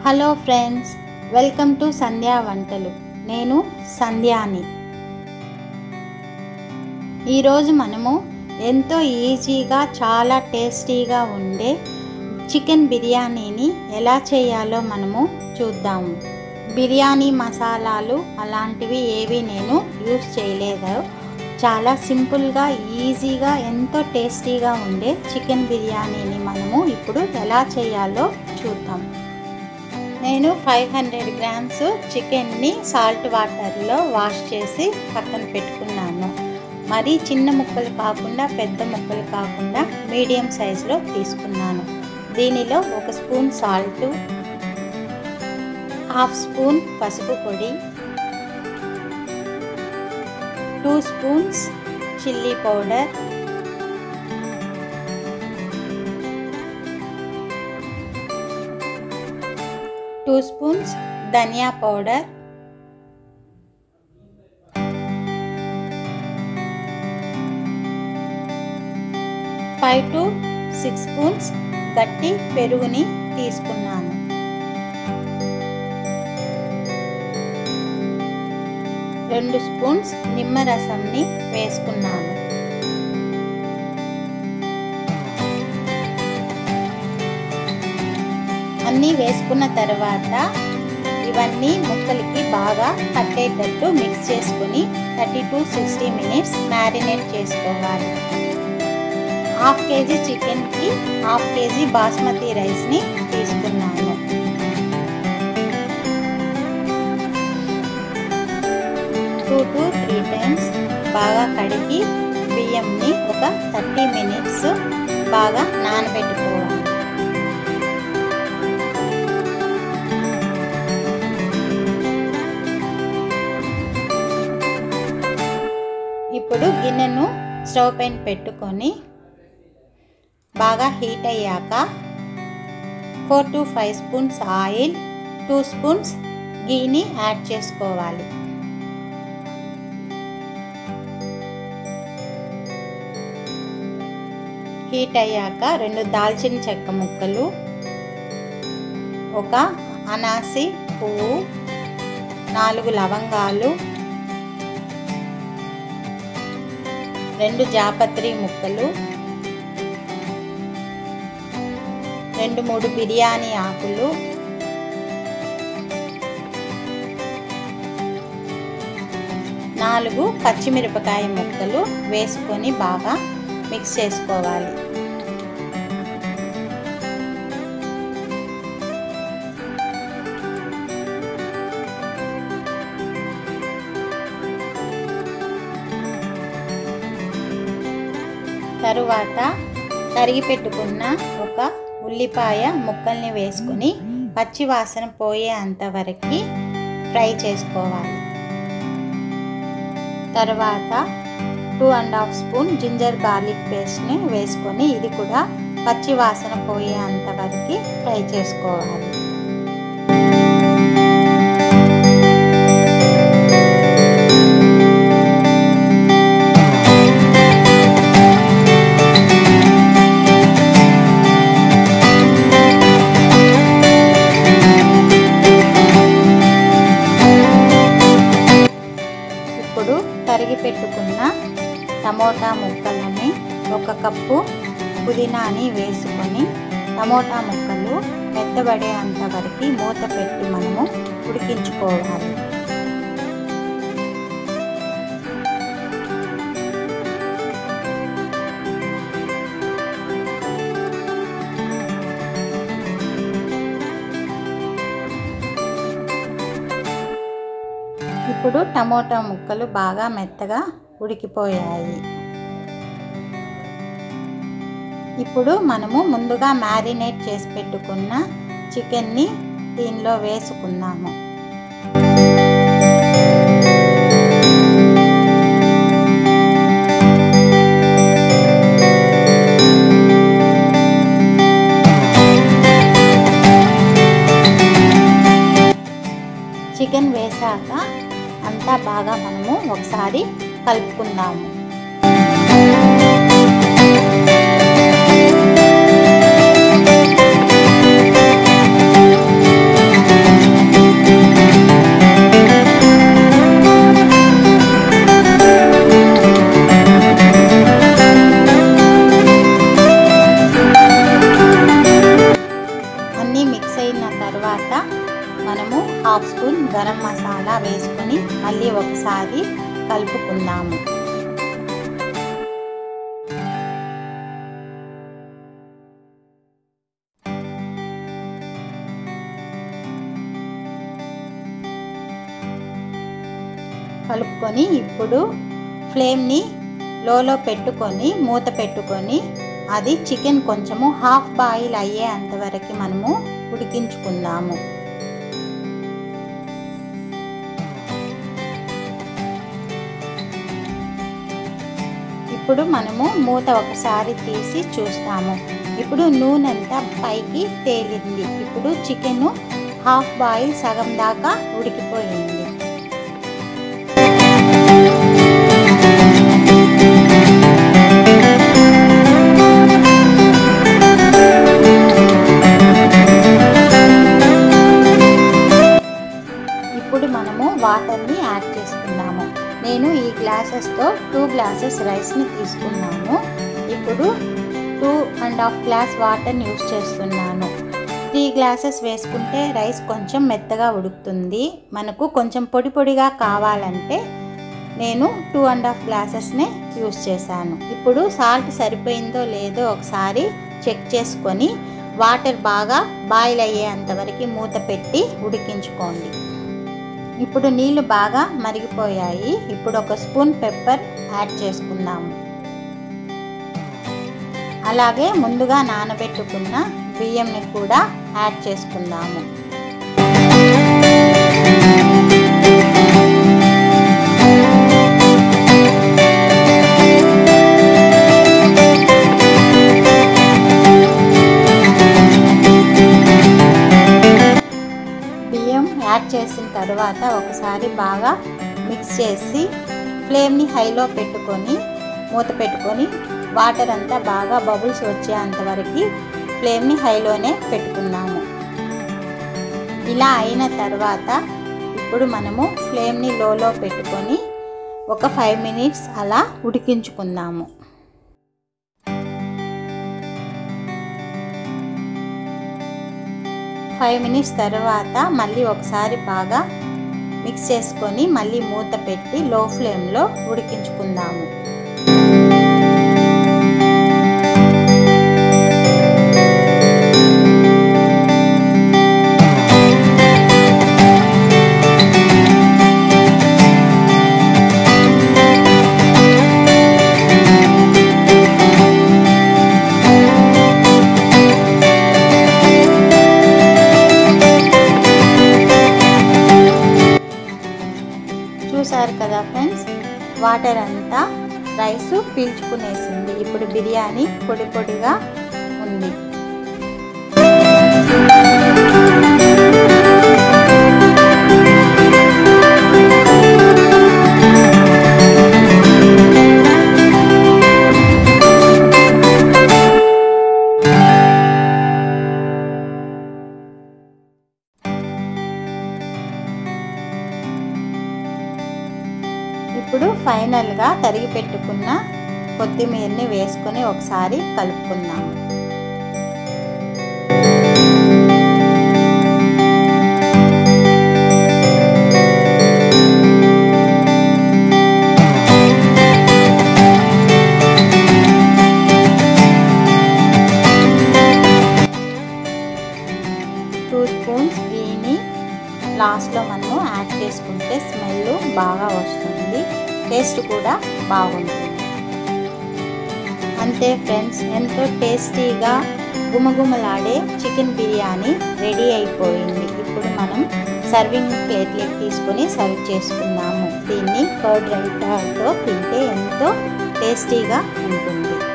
hello friends welcome to Sandhya వంటలు నేను సంధ్యాని ఈరోజు మనము ఎంతో ఈజీగా చాలా టేస్టీగా ఉండే చికెన్ బిర్యానీని ఎలా చేయాలో మనము చూద్దాము బిర్యానీ మసాలాలు అలాంటివి ఏవి నేను యూస్ చేయలేదు చాలా సింపుల్గా ఈజీగా ఎంతో టేస్టీగా ఉండే చికెన్ బిర్యానీని మనము ఇప్పుడు ఎలా చేయాలో చూద్దాం నేను ఫైవ్ హండ్రెడ్ గ్రామ్స్ చికెన్ని సాల్ట్ వాటర్లో వాష్ చేసి పక్కన పెట్టుకున్నాను మరి చిన్న ముక్కలు కాకుండా పెద్ద ముక్కలు కాకుండా మీడియం సైజులో తీసుకున్నాను దీనిలో ఒక స్పూన్ సాల్ట్ హాఫ్ స్పూన్ పసుపు పొడి two spoons chilli powder two spoons ధనియా powder five to six spoons గట్టి పెరుగుని తీసుకున్నాను రెండు స్పూన్స్ నిమ్మరసంని వేసుకున్నాను అన్నీ వేసుకున్న తర్వాత ఇవన్నీ ముక్కలకి బాగా పట్టేటట్టు మిక్స్ చేసుకుని thirty to sixty minutes marinate చేసుకోవాలి హాఫ్ కేజీ చికెన్కి హాఫ్ కేజీ బాస్మతి రైస్ని తీసుకున్నాను టూ టు త్రీ టైమ్స్ బాగా కడిగి బియ్యంని ఒక థర్టీ మినిట్స్ బాగా నానబెట్టుకోవాలి ఇప్పుడు గిన్నెను స్టవ్ పైన పెట్టుకొని బాగా హీట్ అయ్యాక four to five spoons oil two spoons గీని యాడ్ చేసుకోవాలి హీట్ అయ్యాక రెండు దాల్చిన చెక్క ముక్కలు ఒక అనాసి పువ్వు నాలుగు లవంగాలు రెండు జాపత్రి ముక్కలు రెండు మూడు బిర్యానీ ఆకులు నాలుగు పచ్చిమిరపకాయ ముక్కలు వేసుకొని బాగా మిక్స్ చేసుకోవాలి తరువాత తరిగి పెట్టుకున్న ఒక ఉల్లిపాయ ముక్కల్ని వేసుకుని పచ్చి వాసన పోయేంత వరకు ఫ్రై చేసుకోవాలి తర్వాత two and half spoon ginger garlic పేస్ట్ని వేసుకొని ఇది కూడా పచ్చి వాసన పోయేంత వరకు ఫ్రై చేసుకోవాలి ఇప్పుడు తరిగి పెట్టుకున్న టమోటా ముక్కలని ఒక కప్పు పుదీనాని వేసుకొని టమోటా ముక్కలు మెత్తబడేంత వరకు మూత పెట్టి మనము ఉడికించుకోవాలి ఇప్పుడు టమోటా ముక్కలు బాగా మెత్తగా ఉడికిపోయాయి ఇప్పుడు మనము ముందుగా మ్యారినేట్ చేసి పెట్టుకున్న చికెన్ని దీనిలో వేసుకుందాము చికెన్ వేసాక అంతా బాగా మనము ఒకసారి కలుపుకుందాము తర్వాత మనము హాఫ్ స్పూన్ గరం మసాలా వేసుకొని మళ్ళీ ఒకసారి కలుపుకుందాము కలుపుకొని ఇప్పుడు ఫ్లేమ్ని లోలో పెట్టుకొని మూత పెట్టుకొని అది చికెన్ కొంచెము హాఫ్ బాయిల్ అయ్యే అంతవరకు మనము ఉడికించుకుందాము ఇప్పుడు మనము మూత ఒకసారి తీసి చూస్తాము ఇప్పుడు నూనె అంతా పైకి తేలింది ఇప్పుడు చికెన్ హాఫ్ బాయిల్ సగం దాకా ఉడికిపోయింది ఇప్పుడు మనము వాటర్ని యాడ్ చేసుకున్నాము నేను ఈ గ్లాసెస్తో టూ గ్లాసెస్ రైస్ని తీసుకున్నాను ఇప్పుడు టూ అండ్ హాఫ్ గ్లాస్ వాటర్ని యూస్ చేస్తున్నాను త్రీ గ్లాసెస్ వేసుకుంటే రైస్ కొంచెం మెత్తగా ఉడుకుతుంది మనకు కొంచెం పొడి పొడిగా కావాలంటే నేను టూ అండ్ హాఫ్ గ్లాసెస్నే యూస్ చేశాను ఇప్పుడు సాల్ట్ సరిపోయిందో లేదో ఒకసారి చెక్ చేసుకొని వాటర్ బాగా బాయిల్ అయ్యేంతవరకు మూత పెట్టి ఉడికించుకోండి ఇప్పుడు నీళ్లు బాగా మరిగిపోయాయి ఇప్పుడు ఒక స్పూన్ పెప్పర్ యాడ్ చేసుకుందాము అలాగే ముందుగా నానబెట్టుకున్న బియ్యంని కూడా యాడ్ చేసుకుందాము బియ్యం యాడ్ చేసిన తర్వాత ఒకసారి బాగా మిక్స్ చేసి ఫ్లేమ్ని హైలో పెట్టుకొని మూత పెట్టుకొని వాటర్ అంతా బాగా బబుల్స్ వచ్చేంతవరకు ఫ్లేమ్ని హైలోనే పెట్టుకున్నాము ఇలా అయిన తర్వాత ఇప్పుడు మనము ఫ్లేమ్ని లోలో పెట్టుకొని ఒక ఫైవ్ మినిట్స్ అలా ఉడికించుకుందాము ఫైవ్ మినిట్స్ తర్వాత మళ్ళీ ఒకసారి బాగా మిక్స్ చేసుకొని మళ్ళీ మూత పెట్టి లో ఫ్లేమ్లో ఉడికించుకుందాము చూసారు కదా ఫ్రెండ్స్ వాటర్ అంతా రైస్ పీల్చుకునేసింది ఇప్పుడు బిర్యానీ పొడి పొడిగా ఉంది ఇప్పుడు ఫైనల్గా తరిగి పెట్టుకున్న కొత్తిమీరని వేసుకొని ఒకసారి కలుపుకుందాము టూ స్పూన్స్ గీని లాస్ట్లో మనము యాడ్ చేసుకుంటే స్మెల్ బాగా వస్తుంది టేస్ట్ కూడా బాగుంటుంది అంతే ఫ్రెండ్స్ ఎంతో టేస్టీగా గుమగుమలాడే చికెన్ బిర్యానీ రెడీ అయిపోయింది ఇప్పుడు మనం సర్వింగ్ ప్లేట్లోకి తీసుకొని సర్వ్ చేసుకున్నాము దీన్ని కర్డ్ రైతాతో తింటే ఎంతో టేస్టీగా ఉంటుంది